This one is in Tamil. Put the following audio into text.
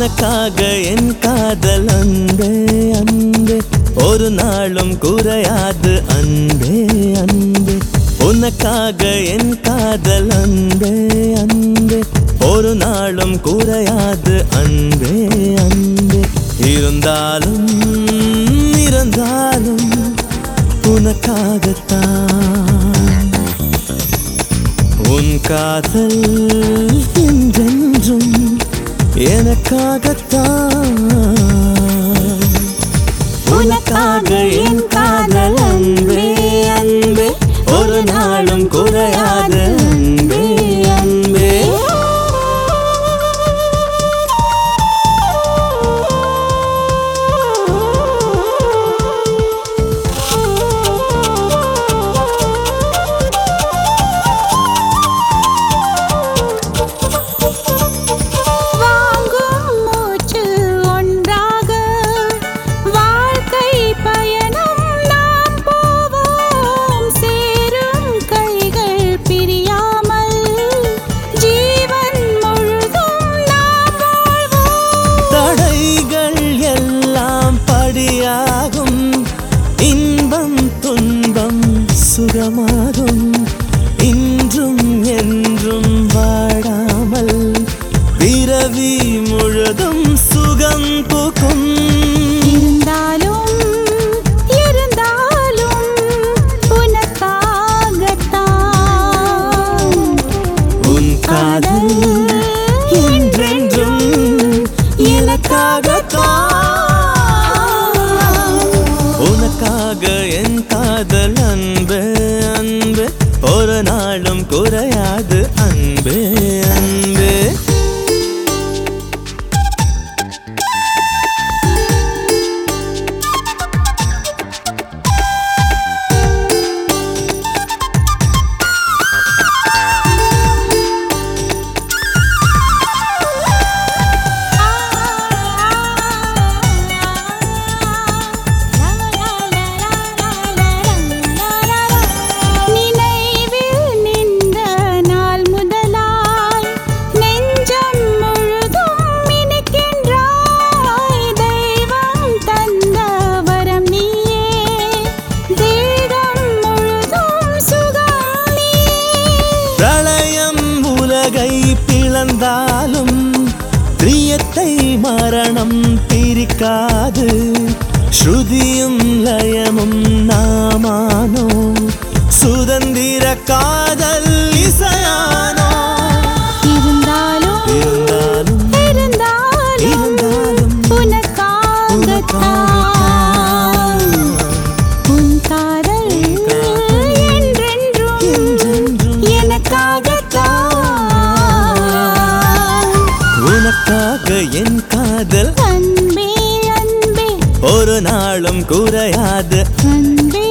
உனக்காக என் காதல் அன்பே அன்பே ஒரு நாளும் குறையாது அன்பே அன்பே உனக்காக என் காதல் அன்பே அன்பே ஒரு நாளும் குறையாது அன்பே அன்பே இருந்தாலும் இருந்தாலும் உனக்காகத்தான் உன் காதல் என்றென்றும் எனக்காகத்தான் உனக்காக என் காதல் அன்பே அன்பே ஒரு நாளும் குறையாத அன்பே அன்பே வாங்கும் மூச்சு ஒன்றாக வாழ்க்கை பயணம் நாம் போவோம் சேரும் கைகள் பிரியாமல் ஜீவன் முழுதும் நாம் வாழ்வோம் தடைகள் எல்லாம் படியாகும் இன்பம் துன்பம் சுகமாகும் இன்றும் என்றும் வாடாமல் பிறவி முழுதும் சுகம் பூக்கும் இருந்தாலும் இருந்தாலும் உனக்காகத்தான் உன் காதல் என்றென்றும் எனக்காகத்தான் உனக்காக என் காதல் அன்பு அன்பு ஒரு நாளும் குறையாது அன்பு அன்பு நினைவில் நின்ற நாள் முதலாய் நெஞ்சம் முழுதும் இனிக்கின்றாய் தெய்வம் தந்த வரம் நீயே தேகம் முழுதும் சுகம் நீயே பிரளயம் உலகை பிளந்தாலும் பிரியத்தை மரணம் பிரிக்காது ஸ்ருதியும் லயமும் நாமானோ சுதந்திர காதல் இசையானோ இருந்தாலும் இருந்தாலும் இருந்தாலும் இருந்தாலும் உனக்காகத்தான் உன் காதல் என்றென்றும் என்றென்றும் எனக்காகத்தான் உனக்காக என் காதல் அன்பே அன்பே ஒரு நாளும் குறையாது அன்பே